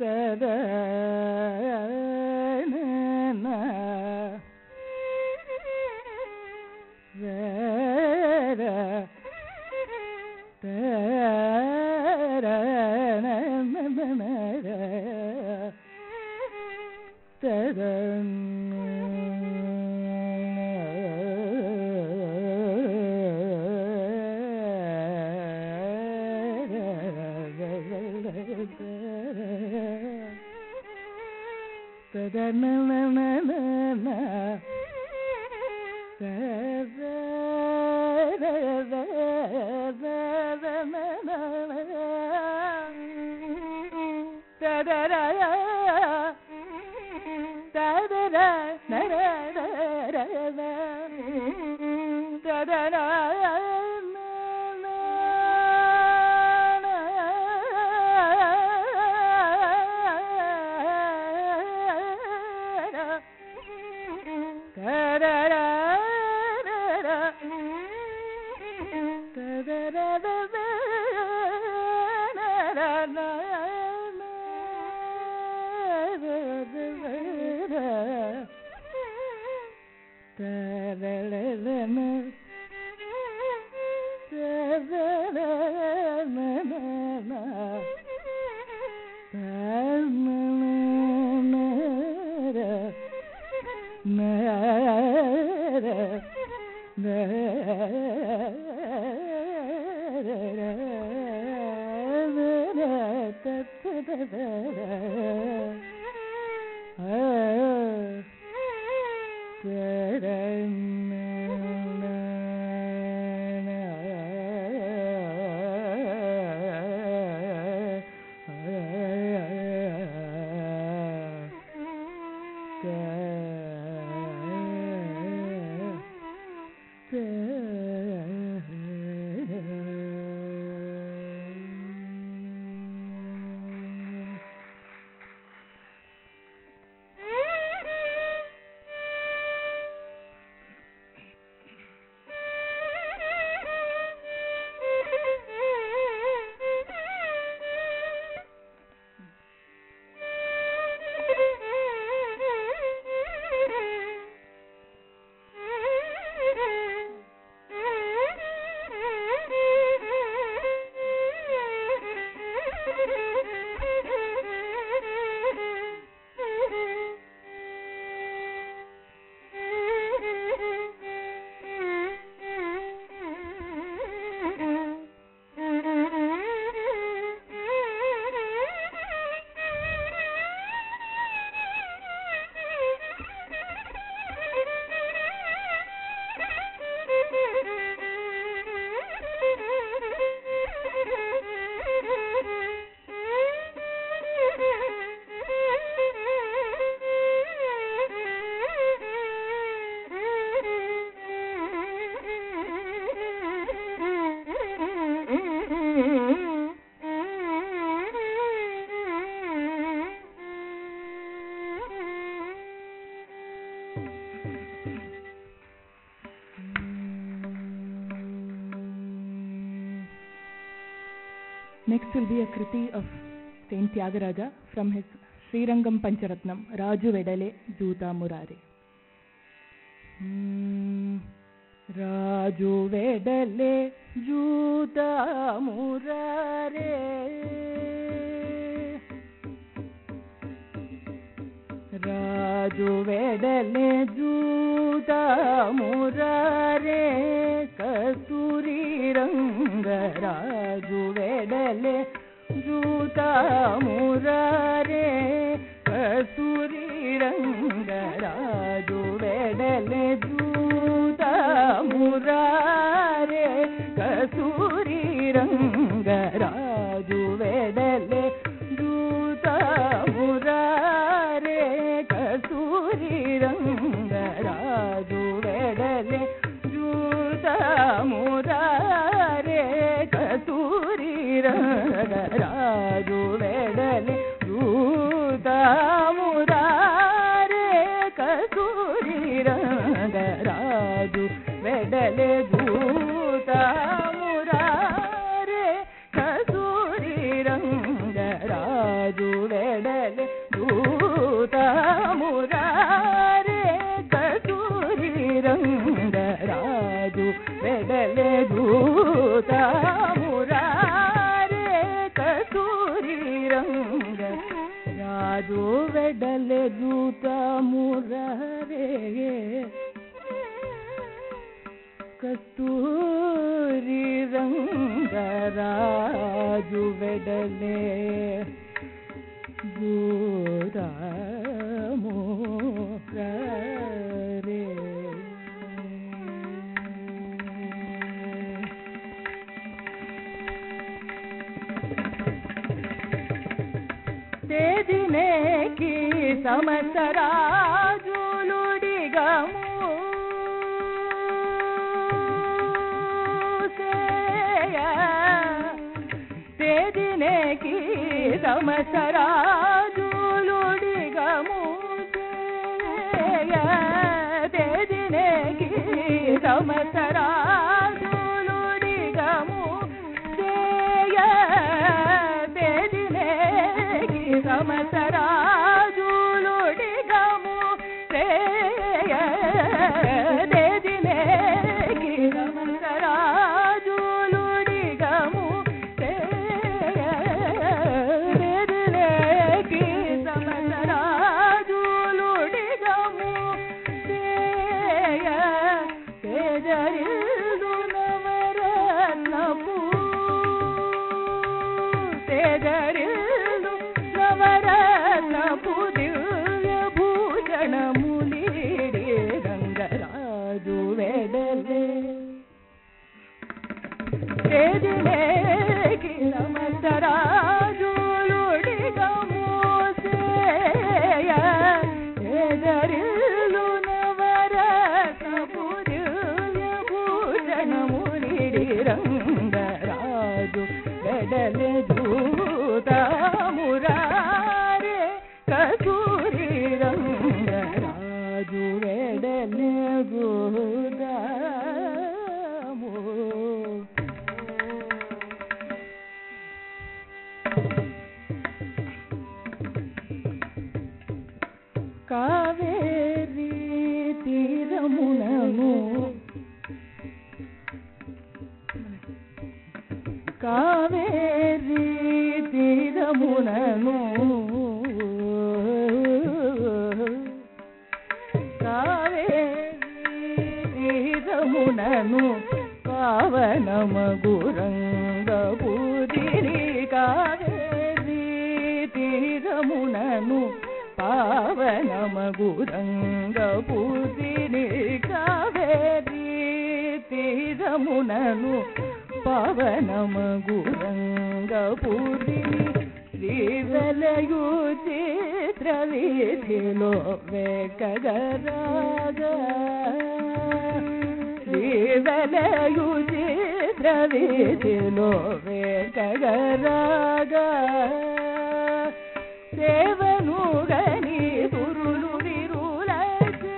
Next will be a kriti of Saint Tyagaraja from his Srirangam Pancharatnam, Raju Vedale Juta Murare. Hmm. రాజు వెడలే జూత మురారే రాజు వెడలే జూత మురారే కస్తూరి రంగ రాజు వెడలే జూత మురారే కస్తూరి రంగ రాజు వెడలే జూత మురారే కస్తూరి రంగ రాజు వెడలే జూత మురారే కస్తూరి రంగ రాజు వెడలే జూత మురారే కస్తూరి రంగ రాజు వెడలే ರಾಜು ವೆಡಲೆ ದೂತ ಮುರರೆ ಕಸ್ತೂರಿ ರಂಗರಾಜು ವೆಡಲೆ ದೂತ ಮುರರೆ తేదినేకి సంవత్సరాజులుడిగము తేదినేకి సంవత్సరాజులుడిగము తేదినేకి సంవత్సరాజులుడిగము చేయ తేదినేకి సంవత్సరాజులుడిగము చేయ తేదినేకి సంవత్సరాజులుడిగము చేయ తేదినేకి సంవత్సరాజులుడిగము చేయ తేజరిల్లు నవరత్నపు తేజరిల్లు నవరత్నపు దివ్య భూషణములీడి రంగరాజు వెడలే తేజిలేకి నమస్తరాజులుడిగము సేయ తేజరిల్లు నవరత్నపు దివ్య భూషణములిడి రంగరాజు వెడలె దూతమురారే కసూరి రంగరాజు వెడలె దూతము కావేరి తీరమునను కావేరి తీరమునను కావేరి తీరమునను పావనమగురంగపుదిని కావేరి తీరమునను పావనమగురంగపుదిని కావేరి తీరమునను పవనమగురంగపుదిని శ్రీవలయు చిత్రవీధిలో వేకగరాగా శ్రీవలయు చిత్రవీధిలో వేకగరాగా సేవను గని పురులు విరులచే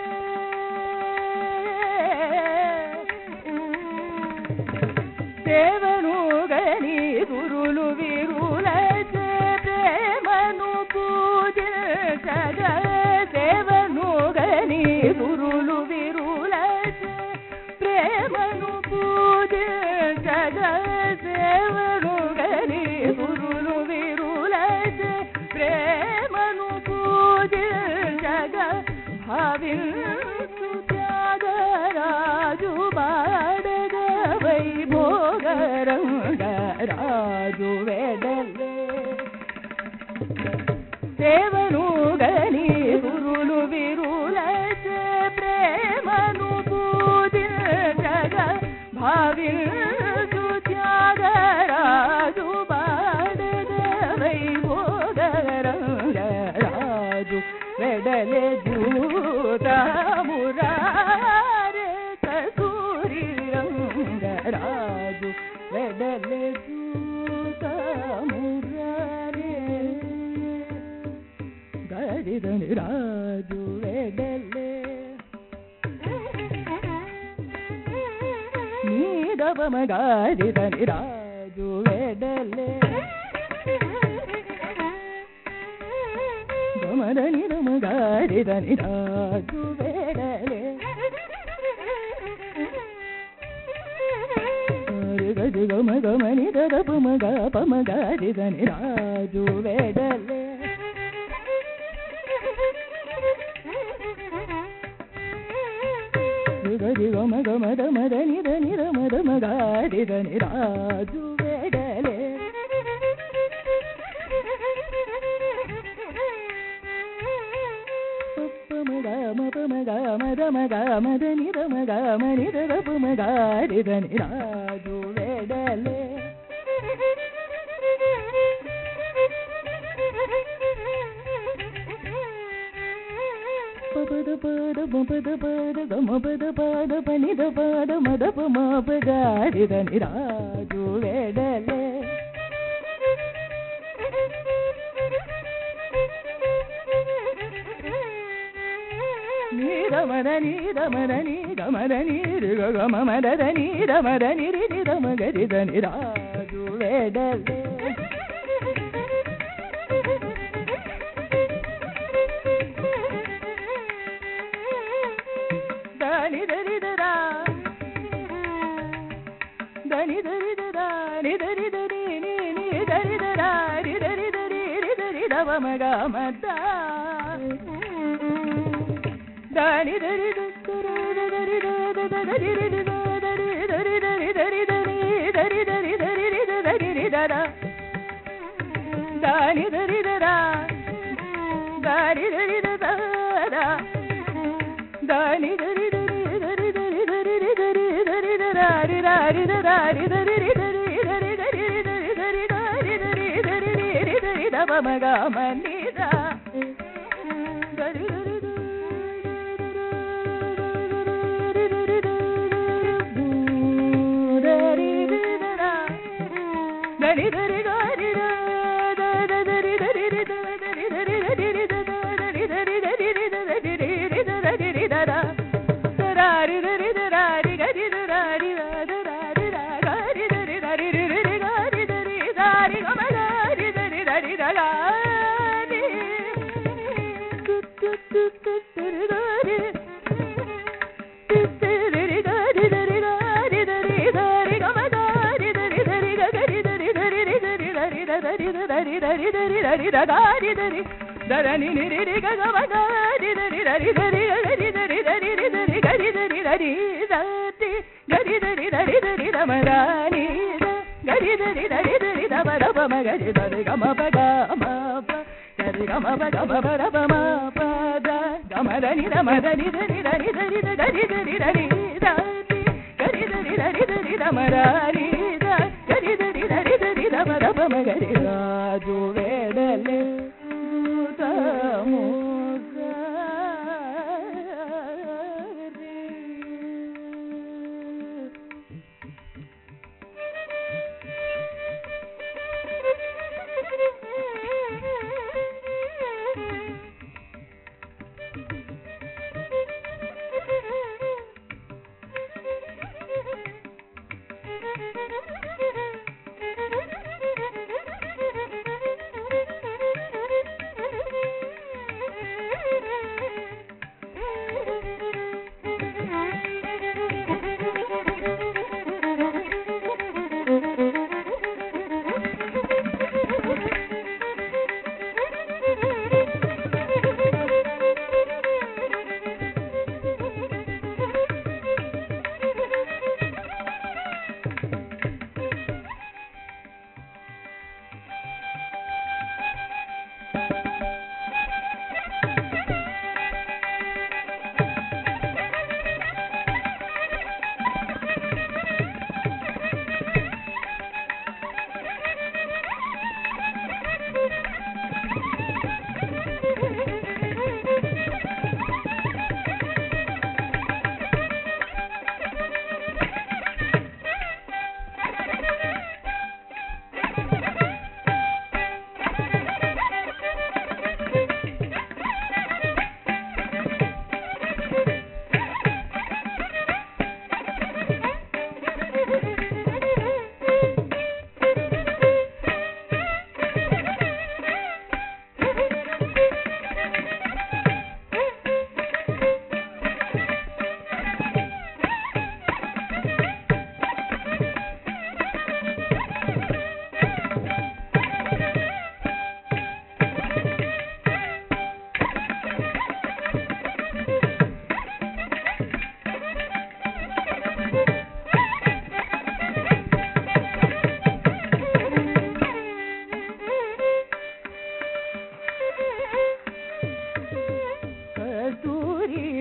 సేవను గని గురులు విరులచే ప్రేమను పూజించగ సేవను గని గురులు విరులచే ప్రేమను పూజించగ సేవను గని గురులు విరులచే ప్రేమను పూజించగ భావించు త్యాగరాజు బాడగ వైభోగరంగరాజు వెడలే సేవను గని గురులు విరులచే ప్రేమను పూజించగ భావించు త్యాగరాజు బాడగ వైభోగరంగరాజు వెడలే దూతమురారే కసూరి రంగరాజు వెడలే దూతమురారే గరిదని రాజు వెడలే నీదవమ గారిదని రాజు వెడలే గమదని నమ గారిదని రాజు వెడలే గజ గమ గమని దద పమ గ పమ గారిదని రాజు వెడలే మద మద నిద నిద మద మగారిద నిరాజు వెడలే రాజు వెడలే పద పద పద పద గమ పద పద పనిద పద మద పమ పగారిద నిరాజు వెడలే నీరమద నీరమద నీరమద నీరు గమ మదద నీరమద నిరి నిరమ గరిద నిరాజు వెడలే దాని దరిదరా దని దరిదరా ని దరి దరి ని ని దరిదరా రి దరి దరి రి దరి దవ మగ మద దాని దరి దరి దరి దరి దరి దరి దరి దరి దరి దరి దరి దరి దరి రి దరి రి దరా దాని దరి దరా దాని దరి దరా దాని దరి దరి దరి దరి దరి రి దరి దరి దరారి రారి దరారి దరి రి దరి దరి దరి రి దరి దరి దారి దరి దరి రి రి దరి దవ మగ మనిద దరి దరి దరి దరా దరి దరి గారి రా దరి దరి దరి దరి దరి దరి దరి దరి దరి దరి దరి దరి దరి దరి దరి దరా దరారి దరి దరారి గరి దరారి దరారి దరారి దరి దరి దరి గారి దరి దారి గమలారి దరి దరి దరారి తుత్తు తుత్తు దరి దరి దరి దరి దరి దరి దరి దరి గమలారి దరి దరి గరి దరి దరి దరి దరి దరి దరి దరి దరి దరి దరి దరి దరని నిరి రి గ గ మ గ రి దరి దరి దరి గరి దరి దరి రి దరి గరి దరి దరి దరి గరి దరి దరి దరి ద మ ర ని ద గరి దరి దరి దరి ద మ ర ప మ గరి దరి గ మ ప గ మ ప గరి గ మ ప గ మ ప ర ప మ ప ద గ మ ర ని ద మ ద ని ద ని ద ని దరి ద గరి దరి దరి ద ని గరి దరి దరి దరి ద మ ర ని ద గరి దరి దరి దరి ద మ ర ప మ గరి రాజు వేడలే Thank you.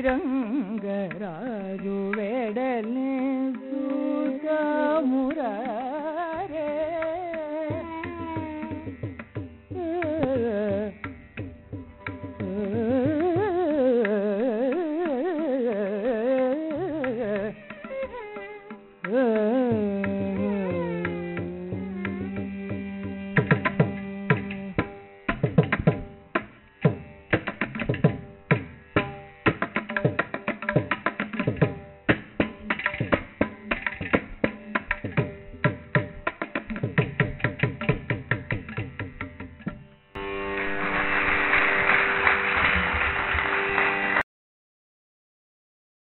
రంగరాజు